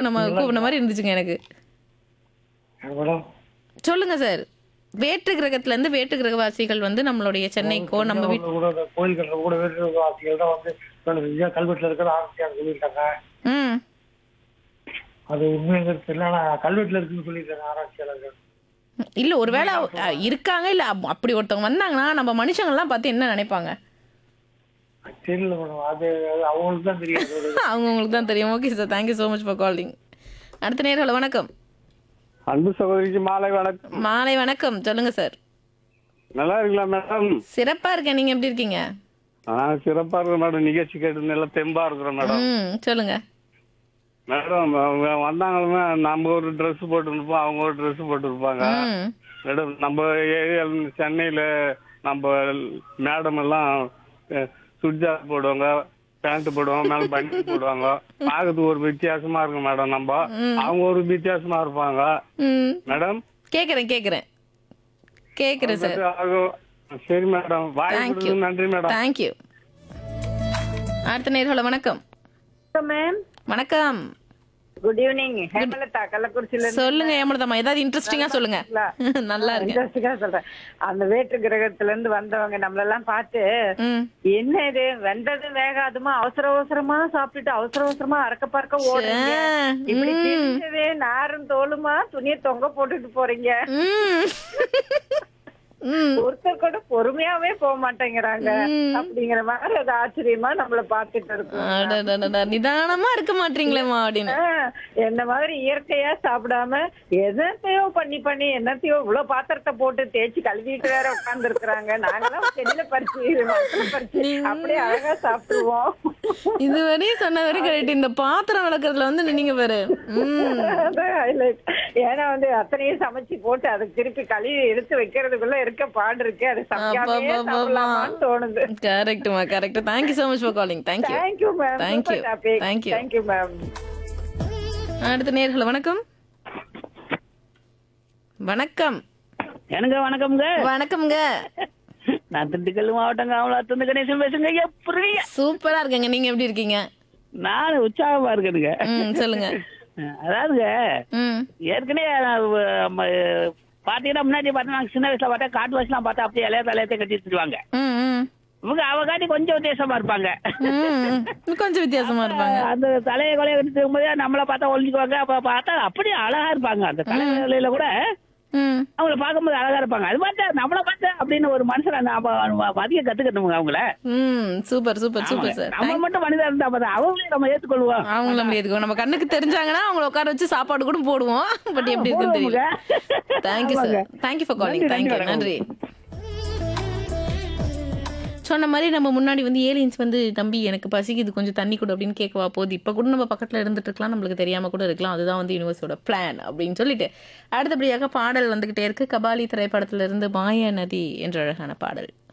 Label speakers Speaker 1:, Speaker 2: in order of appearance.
Speaker 1: நம்ம கூப்பிட மாதிரி இருந்துச்சுங்க எனக்கு
Speaker 2: மேடம்
Speaker 1: சொல்லுங்க சார் வேற்று கிரகத்துல இருந்து வேற்று கிரகவாசிகள் வந்து நம்மளுடைய சென்னைக்கோ நம்ம வீட்
Speaker 2: தஞ்சாவூர்ல கூட இந்த கோயில் கட்டுற கூட வேறு வாசிகள் தான் வந்து சொல்லுது கல்வெட்டுல இருக்கிற ஆரம்பிச்சாங்க சொல்லியிருக்காங்க
Speaker 1: ம்
Speaker 2: அது உண்மைங்கிறது தெரியல ஆனா கல்வெட்டுல இருக்குன்னு சொல்லியிருக்காங்க ஆராய்ச்சியாளர்கள்
Speaker 1: இல்ல ஒருவேளை அஹ், இருக்காங்க இல்ல அப்- அப்படி ஒருத்தவங்க வந்தாங்கன்னா நம்ம மனுஷங்கள்லாம் பார்த்து என்ன நினைப்பாங்க
Speaker 2: அது தெரியல மேடம் அது அது அவங்களுக்கு தான் தெரியும் அது ஒரு-
Speaker 1: அவங்க உங்களுக்கு தான் தெரியும் okay sir thank you so much for calling அடுத்த நேரம் வணக்கம்
Speaker 3: அன்பு சகோதரிக்கு மாலை வணக்கம்
Speaker 1: மாலை வணக்கம் சொல்லுங்க சார்
Speaker 3: நல்லா இருக்கீங்களா மேடம்
Speaker 1: சிறப்பா இருக்கேன் நீங்க எப்படி இருக்கீங்க
Speaker 3: நான் சிறப்பா இருக்கிறேன் மேடம் நிகழ்ச்சி கேட்டு நல்லா தெம்பா இருக்கிறோம் மேடம்
Speaker 1: ம் சொல்லுங்க
Speaker 3: மேடம் அவங்க வந்தாங்களுமே நம்ம ஒரு Dress போட்டுருப்போம் அவங்க ஒரு Dress போட்டுருப்பாங்க
Speaker 1: ம்
Speaker 3: மேடம் நம்ம ஏரியா சென்னையில நம்ம மேடம் எல்லாம் அஹ், சுடிதார் போடுவாங்க பேண்ட் போடுவாங்க மேல பனி போடுவாங்க பார்க்கறதுக்கு ஒரு வித்தியாசமா இருக்கும் மேடம் நம்ம அவங்க ஒரு வித்தியாசமா இருப்பாங்க
Speaker 1: ம்
Speaker 3: மேடம்
Speaker 1: கேக்குறேன் கேக்குறேன் கேக்குறேன் சார்
Speaker 3: ஆகும். சரி மேடம் வாய்ப்பு
Speaker 1: தேங்க்யூ
Speaker 3: கொடுத்ததுக்கு நன்றி மேடம்
Speaker 1: தேங்க்யூ அடுத்த நேர்களை வணக்கம்
Speaker 4: மேம்
Speaker 1: வணக்கம்
Speaker 4: குட் ஈவினிங் ஹேமலதா கள்ளக்குறிச்சியில இருந்து
Speaker 1: சொல்லுங்க ஏமலதம்மா ஏதாவது இன்ட்ரெஸ்டிங்கா சொல்லுங்க நல்லா இருக்கு
Speaker 4: இன்ட்ரெஸ்டிங்கா சொல்றேன் அந்த வேற்று கிரகத்துல இருந்து வந்தவங்க நம்மளெல்லாம் பார்த்து
Speaker 1: ம்
Speaker 4: என்ன இது வெந்தது வேகாதுமா அவசர அவசரமா சாப்பிட்டுட்டு அவசர அவசரமா அறக்க பறக்க ஓடுறீங்க
Speaker 1: ஆ,
Speaker 4: இப்படி
Speaker 1: ம்.
Speaker 4: தெரிஞ்சது நாரும் தோலுமா துணியை தொங்க போட்டுட்டு போறீங்க
Speaker 1: ம் ம்
Speaker 4: ஒருத்தர் கூட பொறுமையாவே போக மாட்டேங்கிறாங்க அப்படிங்கிற மாதிரி அது ஆச்சரியமா நம்மள பாத்துட்டு இருக்கோம்
Speaker 1: அடடடடா, நிதானமா இருக்க மாட்டீங்களேம்மா அப்படின்னு
Speaker 4: ஆ, என்ன மாதிரி இயற்கையா சாப்பிடாம எதத்தையோ பண்ணி பண்ணி என்னத்தையோ இவ்வளவு பாத்திரத்தை போட்டு தேய்ச்சி கழுவிட்டு வேற உட்கார்ந்து இருக்கிறாங்க நாங்கெல்லாம் செடியில பறிச்சு மரத்துல பறிச்சு அப்படியே அழகா சாப்பிடுவோம்
Speaker 1: இதுவரையும் சொன்ன வரைக்கும் கரெக்ட் இந்த பாத்திரம் விளக்குறதுல வந்து நீங்க பாரு ம்
Speaker 4: அதான் highlight. ஏன்னா வந்து அத்தனையும் சமைச்சு போட்டு அதுக்கு திருப்பி கழுவி எடுத்து வைக்கிறதுக்குள்ள இருக்க பாடு இருக்கு அது சமைக்காமே
Speaker 1: அப்பப்பப்பப்பா.
Speaker 4: சாப்பிடலாமான்னு தோணுது
Speaker 1: கரெக்ட்மா correct thank you so much for calling thank you
Speaker 4: thank you ma'am
Speaker 1: Thank you. Thank you.
Speaker 4: Thank you ma'am
Speaker 1: அடுத்த நேர்கள் வணக்கம் வணக்கம்
Speaker 5: எனக்கு வணக்கம்ங்க
Speaker 1: வணக்கம்ங்க
Speaker 5: நான் திண்டுக்கல் மாவட்டம் காமலாத்திருந்து கணேசன் பேசுங்க எப்படி
Speaker 1: சூப்பரா இருக்கேங்க நீங்க எப்படி இருக்கீங்க
Speaker 5: நான் உற்சாகமா இருக்கேனுங்க
Speaker 1: ம் சொல்லுங்க
Speaker 5: அதாவதுங்க
Speaker 1: ம்
Speaker 5: ஏற்கனவே நான் வ- ம- பாத்தீங்கன்னா முன்னாடி பார்த்தா நாங்க சின்ன வயசுல பார்த்தா காட்டு வயசுலாம் பார்த்தா அப்படியே இலைய தலையத்தை கட்டி வச்சிருவாங்க
Speaker 1: ம் ம்
Speaker 5: இவங்க அவ காட்டி கொஞ்சம் வித்தியாசமா இருப்பாங்க
Speaker 1: ம். கொஞ்சம் வித்தியாசமா இருப்பாங்க
Speaker 5: அந்த தலையை கொலையை கட்டி திரும்பும்போது நம்மள பார்த்தா ஒழிஞ்சுக்குவாங்க அப்ப பார்த்தா அப்படியே அழகா இருப்பாங்க அந்த தலையில கூட
Speaker 1: ம்
Speaker 5: அவங்கள பார்க்கும்போது அழகா இருப்பாங்க அது பார்த்தா நம்மள பார்த்தா அப்படின்னு ஒரு மனுஷன் நாம அதிக கத்துக்கணுங்க அவங்கள
Speaker 1: ம் சூப்பர் சூப்பர் சூப்பர் சார்
Speaker 5: நம்ம மட்டும் மனிதா இருந்தா பார்த்தா அவங்களையும் நம்ம ஏத்துக்கொள்வோம்
Speaker 1: அவங்கள முடியாது நம்ம கண்ணுக்கு தெரிஞ்சாங்கன்னா அவங்கள உட்கார வச்சு சாப்பாடு கூட போடுவோம் பட் எப்படி இருக்குன்னு தெரியல thank you sir thank you for calling thank you நன்றி சொன்ன மாதிரி நம்ம முன்னாடி வந்து ஏலியன்ஸ் வந்து தம்பி எனக்கு பசிக்குது கொஞ்சம் தண்ணி கொடு அப்படின்னு கேட்கவா போகுது இப்போ கூட நம்ம பக்கத்தில் இருந்துட்டு இருக்கலாம் நம்மளுக்கு தெரியாம கூட இருக்கலாம் அதுதான் வந்து யூனிவர்ஸோட பிளான் அப்படின்னு சொல்லிட்டு அடுத்தபடியாக பாடல் வந்துகிட்டே இருக்கு கபாலி திரைப்படத்துல இருந்து மாய நதி என்ற அழகான பாடல்